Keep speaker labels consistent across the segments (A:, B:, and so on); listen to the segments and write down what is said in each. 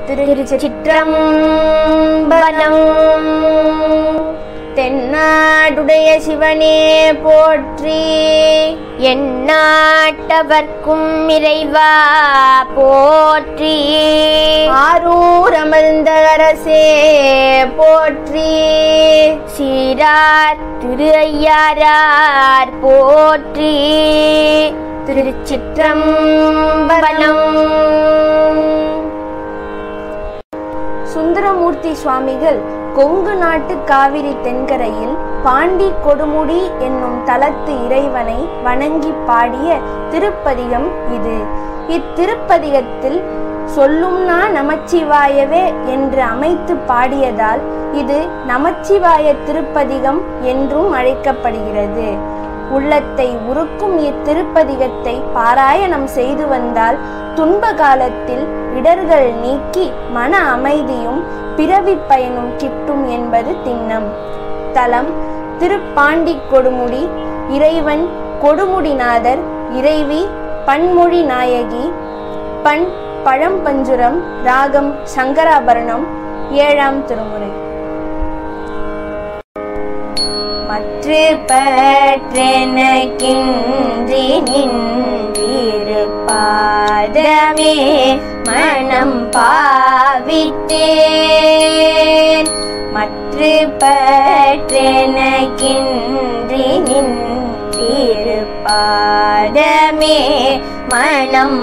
A: திருச்சிற்றம்பலம் தென்னாடுடைய சிவனே போற்றி எந்நாட்டவர்க்கும் இறைவா போற்றி ஆரூர் அமர்ந்த அரசே போற்றி சீரார் திரு ஐயாரார் போற்றி திருச்சிற்றம்பலம் சுந்தரமூர்த்தி சுவாமிகள் கொங்கு நாட்டு காவிரி தென்கரையில் பாண்டி கொடுமுடி என்னும் தலத்து இறைவனை வணங்கி பாடிய திருப்பதிகம் இது இத்திருப்பதிகத்தில் சொல்லும்னா நமச்சிவாயவே என்று அமைத்து பாடியதால் இது நமச்சிவாய திருப்பதிகம் என்றும் அழைக்கப்படுகிறது உள்ளத்தை உருக்கும் இத்திருப்பதிகத்தை பாராயணம் செய்து வந்தால் துன்ப காலத்தில் இடர்கள் நீக்கி மன அமைதியும் பிறவி பயனும் கிட்டும் என்பது திண்ணம் தலம் திருப்பாண்டி கொடுமுடி இறைவன் கொடுமுடிநாதர் இறைவி பன்மொழி நாயகி பண் பழம்பஞ்சுரம் ராகம் சங்கராபரணம் ஏழாம் திருமுறை மற்று பற்றெனக்கின்றி நின்றிரு பாதமே மனம் பாவித்தேன் மற்று பற்றெனக்கின்றி நின்றிரு பாதமே மனம்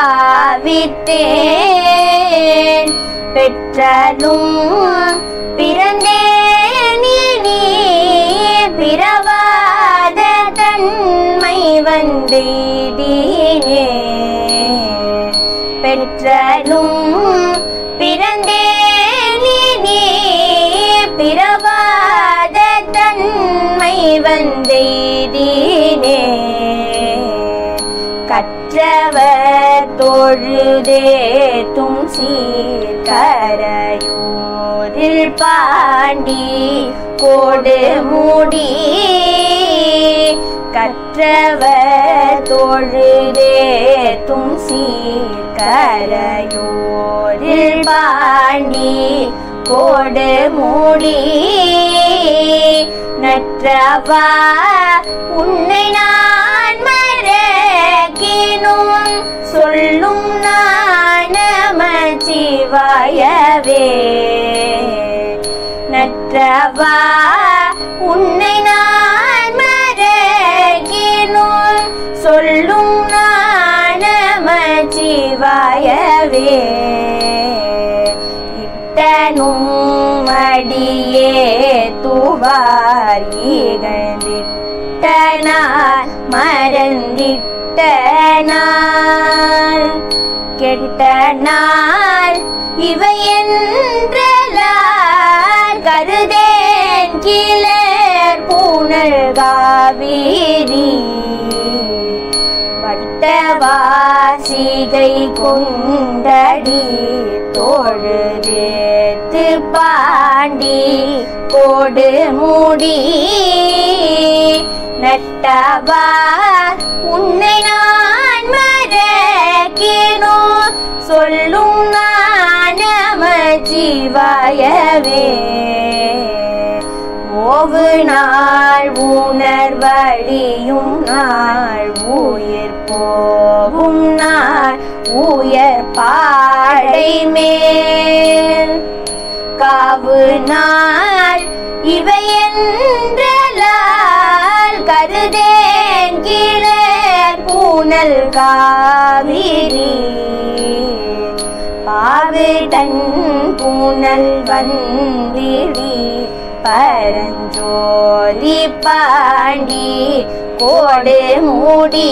A: பாவித்தேன் பெற்றாலும் பிறந்தேன் நீ பிறவாத தன்மை வந்தேனே பெற்றலும் பிறந்தேன் நீ பிறவாத தன்மை வந்தேனே கற்றவர் தொழுதேத்தும் சீர்கரையோரில் பாண்டி கோடு மூடி கற்றவர் தொழுதேத்தும் சீர்கரையோரில் பாண்டி கோடு மூடி நற்றவா உன்னை நான் மறக்கினும் சொல்லும் நானமச்சிவாயவே நற்றவா உன்னை நான் மறக்கினும் சொல்லும் நானமச்சிவாயவே இட்டனும் அடியே துவார் இகழ்ந்திட்டனார் மறந்திட்ட நாள் கெட்ட நாள் இவை என்றலார் கருதேன் கிளர் பூனல் காவிரி வட்டவாசிகை கொண்டடி தொழுதேத்து பாண்டி கோடு மூடி நட்டவா உன்னை நான் மறக்கினோ சொல்லும் நானமச்சிவாயவே ஓவு நாள் உணர்வழியும் நாள் உயிர் போகும் நாள் உயர் பாடை மேல் காவு நாள் இவை என்றலால் கருதேன் கிளர் பூனல் காவிரி பாவிடன் பூனல் வந்திடி பரஞ்சோதி பாண்டி கோடு மூடி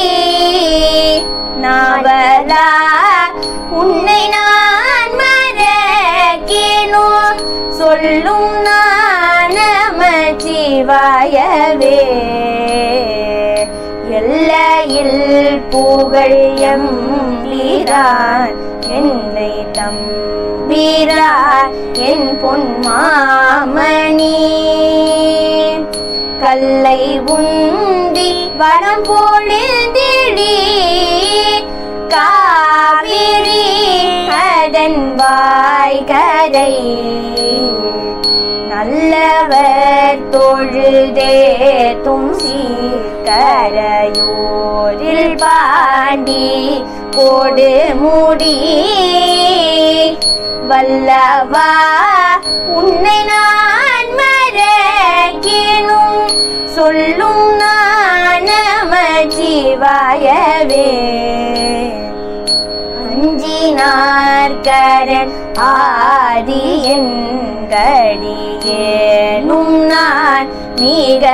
A: நாவலா உன்னை நான் மறக்கினோ சொல்லும் நானமச்சிவாயவே எல்லையில் புகழ் எம்பீரான் என்னை தம்பீரான் என் பொன்மாமணி கல்லை உந்தி வனம் பொழுந்திடி காவிரி அத என் வாய்கரை நல்லவர் தொழுதேத்தும் சீர்கரையோரில் பாண்டி கோடு மூடி வல்லவா உன்னை நான் மறக்கினும் சொல்லும் நான் நமச்சிவாயவே அஞ்சினார்கரன் ஆதி என்கடியேனும் நான் மிக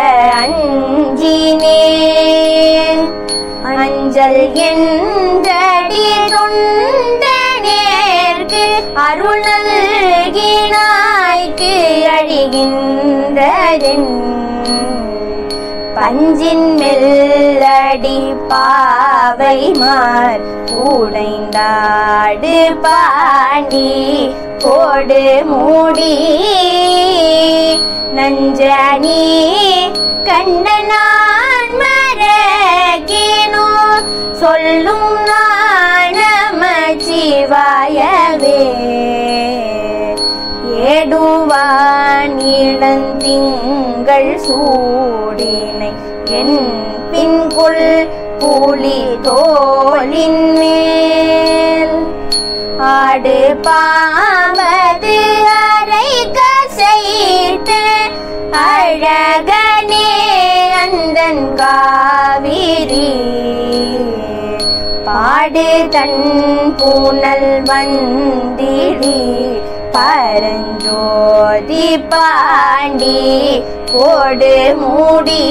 A: அஞ்சினேன் அஞ்சல் என்றடி தொண்டனேற்கு அருள் நல்கினாய்க்கு அழிகின்றதென் பஞ்சின் மெல்லடி பாவை மார் கூடைந்தாடு பாண்டி கோடு மூடி நஞ்சனி கண்ட நான் மறக்கினோ சொல்லும் நான் நமச்சிவாயவே ஏடுவான் இளந்திங்கள் சூடினை என் பின்கொள் புலி தோளின் மேல் ஆடு பாவது அரை கசைத்து அழகனே அந்தன் காவிரி பாடு தன் பூனல் வந்திடி பரஞ்சோதி பாண்டி கோடு மூடி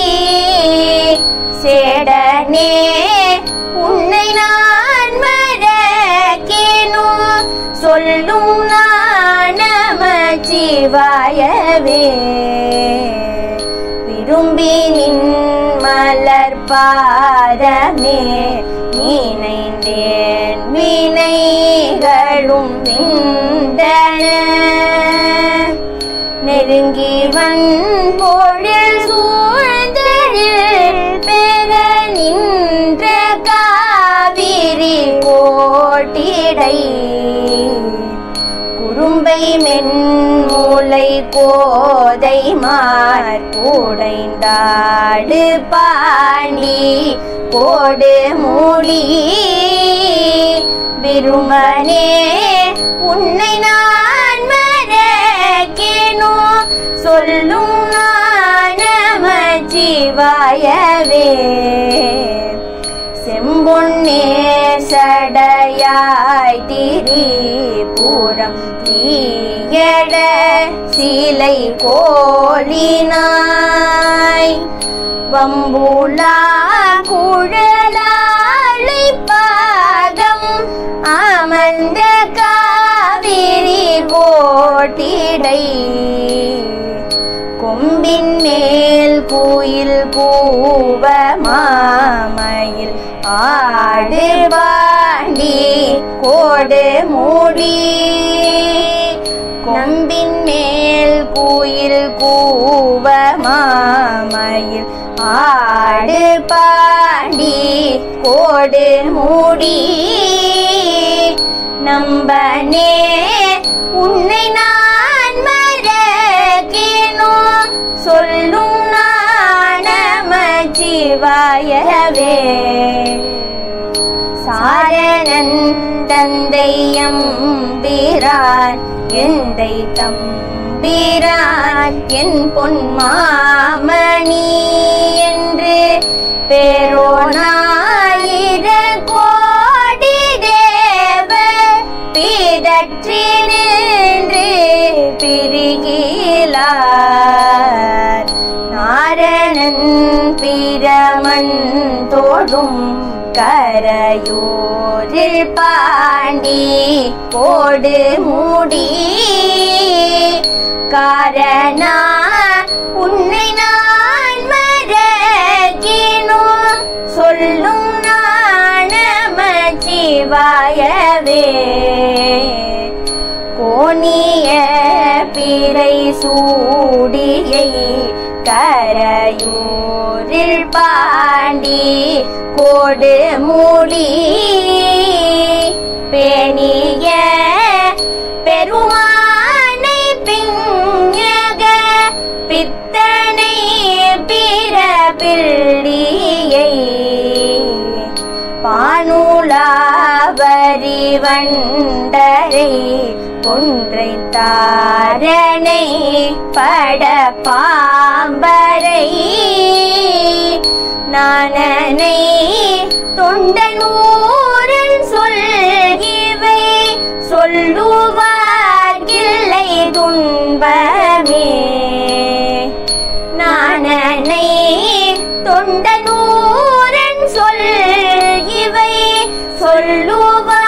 A: சேடனே உன்னை நான் மறக்கினோ சொல்லும் நான் நமச்சிவாயவே விரும்பி நின் மலர் பாதமே நினைந்தேன் வினைகளும் விந்தன நெருங்கி வன்பொழில் சூழ்ந்தழில் பெற நின்ற காவிரி கோட்டிடை குறும்பை மென்மூலை கோதை மார் கூடைந்தாடு பாண்டி கோடு மூடி விருமனே உன்னை நான் மறக்கினோ சொல்லும் நான் நமச்சிவாயவே செம்பொன்னே சடையாய் திரிபுரம் தீயட சிலை கோலினாய் வம்புலா குழலாளை பாகம் அமர்ந்த காவிரி கோட்டிடை கொம்பின் மேல் குயில் கூவ மாமையில் ஆடு பாண்டி கோடு மூடி கொம்பின் மேல் குயில் கூவ மாமையில் ஆடு பாண்டி கோடு மூடி நம்பனே உன்னை நான் மறக்கினோ சொல்லும் நான் நமச்சிவாயவே சாரணன் தந்தையம் பிரான் எந்தை தம்பிரான் என் பொன்மாமணி என்று பேரோனாயிர கோடி தேவ பிதற்றி நின்று பிரிகிலார் நாரணன் பிரமன் தோடும் கரையோரில் பாண்டி கோடு மூடி காரணா உன்னை நான் மறக்கினோ சொல்லும் நான் நமச்சிவாயவே கோணிய பிறை சூடியை கரையூரில் பாண்டி கோடு மூடி பேணிய காவரி வண்டரை ஒன்றை தாரனை பட பாம்பரை நானனை தொண்டனூரன் சொல் இவை சொல்லுவார்கில்லை துன்பமே நானனை தொண்டனூரன் சொல் இவை சொல்லுவார்